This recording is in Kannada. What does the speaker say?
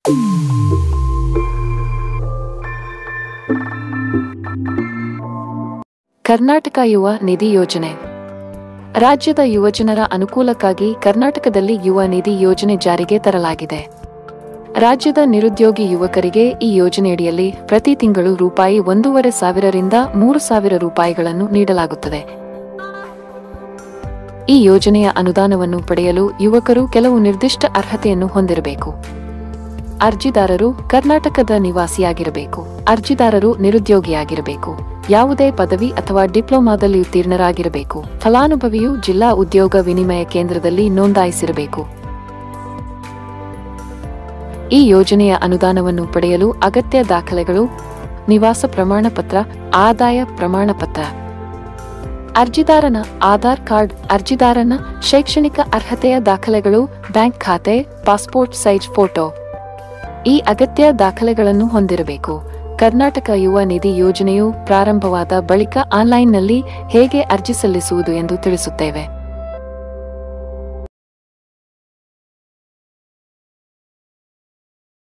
ಕರ್ನಾಟಕ ಯುವ ನಿಧಿ ಯೋಜನೆ ರಾಜ್ಯದ ಯುವಜನರ ಅನುಕೂಲಕ್ಕಾಗಿ ಕರ್ನಾಟಕದಲ್ಲಿ ಯುವ ನಿಧಿ ಯೋಜನೆ ಜಾರಿಗೆ ತರಲಾಗಿದೆ ರಾಜ್ಯದ ನಿರುದ್ಯೋಗಿ ಯುವಕರಿಗೆ ಈ ಯೋಜನೆಯಡಿಯಲ್ಲಿ ಪ್ರತಿ ತಿಂಗಳು ರೂಪಾಯಿ ಒಂದೂವರೆ ಸಾವಿರರಿಂದ ಮೂರು ಸಾವಿರ ರೂಪಾಯಿಗಳನ್ನು ನೀಡಲಾಗುತ್ತದೆ ಈ ಯೋಜನೆಯ ಅನುದಾನವನ್ನು ಪಡೆಯಲು ಯುವಕರು ಕೆಲವು ನಿರ್ದಿಷ್ಟ ಅರ್ಹತೆಯನ್ನು ಹೊಂದಿರಬೇಕು ಅರ್ಜಿದಾರರು ಕರ್ನಾಟಕದ ನಿವಾಸಿಯಾಗಿರಬೇಕು ಅರ್ಜಿದಾರರು ನಿರುದ್ಯೋಗಿಯಾಗಿರಬೇಕು ಯಾವುದೇ ಪದವಿ ಅಥವಾ ಡಿಪ್ಲೊಮಾದಲ್ಲಿ ಉತ್ತೀರ್ಣರಾಗಿರಬೇಕು ಫಲಾನುಭವಿಯು ಜಿಲ್ಲಾ ಉದ್ಯೋಗ ವಿನಿಮಯ ಕೇಂದ್ರದಲ್ಲಿ ನೋಂದಾಯಿಸಿರಬೇಕು ಈ ಯೋಜನೆಯ ಅನುದಾನವನ್ನು ಪಡೆಯಲು ಅಗತ್ಯ ದಾಖಲೆಗಳು ನಿವಾಸ ಪ್ರಮಾಣ ಪತ್ರ ಆದಾಯ ಪ್ರಮಾಣ ಪತ್ರ ಅರ್ಜಿದಾರನ ಆಧಾರ್ ಕಾರ್ಡ್ ಅರ್ಜಿದಾರನ ಶೈಕ್ಷಣಿಕ ಅರ್ಹತೆಯ ದಾಖಲೆಗಳು ಬ್ಯಾಂಕ್ ಖಾತೆ ಪಾಸ್ಪೋರ್ಟ್ ಸೈಜ್ ಫೋಟೋ ಈ ಅಗತ್ಯ ದಾಖಲೆಗಳನ್ನು ಹೊಂದಿರಬೇಕು ಕರ್ನಾಟಕ ಯುವ ನಿಧಿ ಯೋಜನೆಯು ಪ್ರಾರಂಭವಾದ ಬಳಿಕ ಆನ್ಲೈನ್ನಲ್ಲಿ ಹೇಗೆ ಅರ್ಜಿ ಸಲ್ಲಿಸುವುದು ಎಂದು ತಿಳಿಸುತ್ತೇವೆ